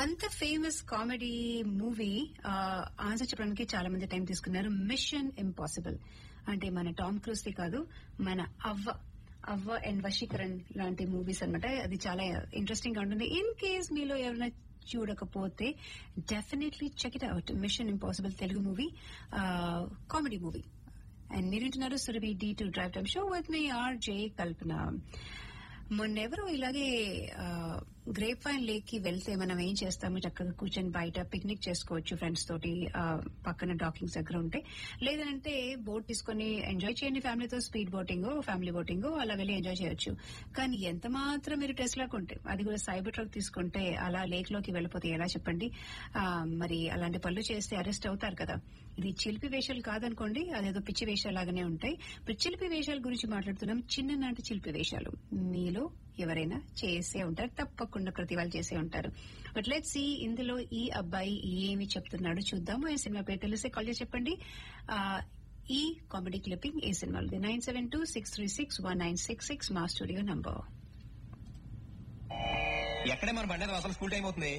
అంత famous comedy movie answer చెప్పడానికి చాలా మంది టైం తీసుకున్నారు మిషన్ ఇంపాసిబుల్ అంటే మన టామ్ క్రూస్ ది కాదు మన అవ్వ అవ్వ అండ్ వశీకరణ్ లాంటి మూవీస్ అన్నమాట అది చాలా ఇంట్రెస్టింగ్ గా ఉంటుంది ఇన్ కేస్ మీలో ఎవరైనా చూడకపోతే definitely check it out Mission Impossible Telugu movie comedy movie and మీరు వింటున్నారు Surabhi D to drive time show with me R J Kalpana మొన్నెవరో ఇలాగే గ్రేప్ వైన్ లేక్ కి వెళ్తే మనం ఏం చేస్తాము చక్కగా కూర్చొని బయట పిక్నిక్ చేసుకోవచ్చు ఫ్రెండ్స్ తోటి ఆ, పక్కన డాకింగ్స్ దగ్గర ఉంటే లేదంటే బోట్ తీసుకొని ఎంజాయ్ చేయండి ఫ్యామిలీతో స్పీడ్ బోటింగ్ ఫ్యామిలీ బోటింగ్ అలా వెళ్ళి ఎంజాయ్ చేయొచ్చు కానీ ఎంత మాత్రం మీరు టెస్లా కొంటే అది కూడా సైబర్ ట్రక్ తీసుకుంటే అలా లేక్ లోకి వెళ్ళిపోతే ఎలా చెప్పండి ఆ, మరి అలాంటి పనులు చేస్తే అరెస్ట్ అవుతారు కదా ఇది చిలిపి వేషాలు కాదనుకోండి అదేదో పిచ్చి వేషాలు లాగానే ఉంటాయి ఇప్పుడు చిలిపి వేషాల గురించి మాట్లాడుతున్నాం చిన్ననాటి చిలిపి వేషాలు మీలో ఎవరైనా చేసే ఉంటారు తప్పకుండా ప్రతి వాళ్ళు చేసే ఉంటారు బట్ లెట్ సి ఇందులో ఈ అబ్బాయి ఏమి చెప్తున్నాడు చూద్దాము ఈ సినిమా పేరు తెలిసే కాల్ చేసి చెప్పండి ఆ, ఈ కామెడీ క్లిప్పింగ్ ఏ సినిమాలో nine seven two six three six one nine six six మా స్టూడియో నంబర్ ఎక్కడే మన బండి అసలు స్కూల్ టైం అవుతుంది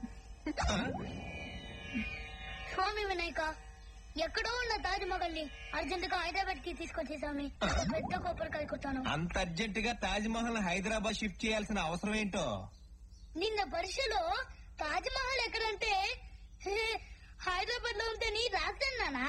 స్వామి వినాయక ఎక్కడో ఉన్న తాజ్ మహల్ ని అర్జెంట్ గా హైదరాబాద్ కి తీసుకొచ్చి స్వామి పెద్ద కొబ్బరికాయ కొట్టాను అంత అర్జెంట్ గా తాజ్ మహల్ హైదరాబాద్ షిఫ్ట్ చేయాల్సిన అవసరం ఏంటో నిన్న పరీక్షలో తాజ్ మహల్ ఎక్కడంటే హే, హైదరాబాద్ లో ఉంటేని రాస్తానా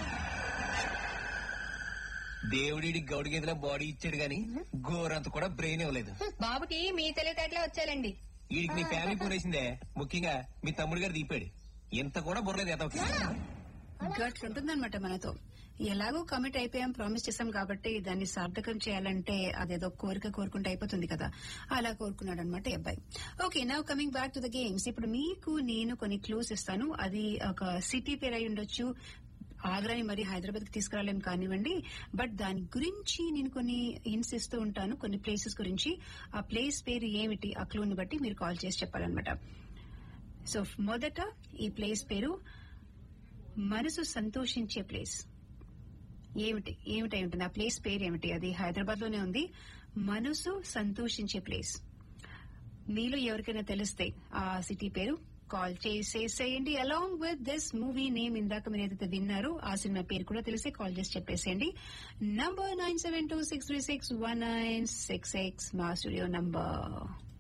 దేవుడి గౌడి గేదెల బాడీ ఇచ్చాడు గాని గోరంత కూడా బ్రెయిన్ ఇవ్వలేదు బాబుకి మీ తెలివితేటలే వచ్చాలండి వీడికి మీ ఫ్యామిలీ పూరేసిందే ముఖ్యంగా మీ తమ్ముడు గారు దీపాడు ఇంత కూడా బుర్రలేదు ఎతవకి గట్స్ ఉంటుందన్నమాట మనతో ఎలాగో కమిట్ అయిపోయాం ప్రామిస్ చేశాం కాబట్టి దాన్ని సార్థకం చేయాలంటే అదేదో కోరిక కోరుకుంటే అయిపోతుంది కదా అలా కోరుకున్నాడు అనమాట ఈ అబ్బాయి ఓకే నా coming back to the games ఇప్పుడు మీకు నేను కొన్ని క్లూస్ ఇస్తాను అది ఒక సిటీ పేరు అయి ఉండొచ్చు ఆగ్రాని మరి హైదరాబాద్ కి తీసుకురాలేం కానివ్వండి బట్ దాని గురించి నేను కొన్ని హింట్స్ ఇస్తూ ఉంటాను కొన్ని ప్లేసెస్ గురించి ఆ ప్లేస్ పేరు ఏమిటి ఆ క్లూని బట్టి మీరు కాల్ చేసి చెప్పాలన్నమాట సో మొదట ఈ ప్లేస్ పేరు మనసు సంతోషించే ప్లేస్ ఏమిటి ఏమిటై ఉంటుంది ఆ ప్లేస్ పేరు ఏమిటి అది హైదరాబాద్ లోనే ఉంది మనసు సంతోషించే ప్లేస్ మీలో ఎవరికైనా తెలిస్తే ఆ సిటీ పేరు కాల్ చేసేసేయండి along with this movie name ఇందాక మీరు ఏదైతే విన్నారో ఆ సినిమా పేరు కూడా తెలిస్తే కాల్ చేసి చెప్పేసేయండి number nine seven two six three six one nine six six మా స్టూడియో నంబర్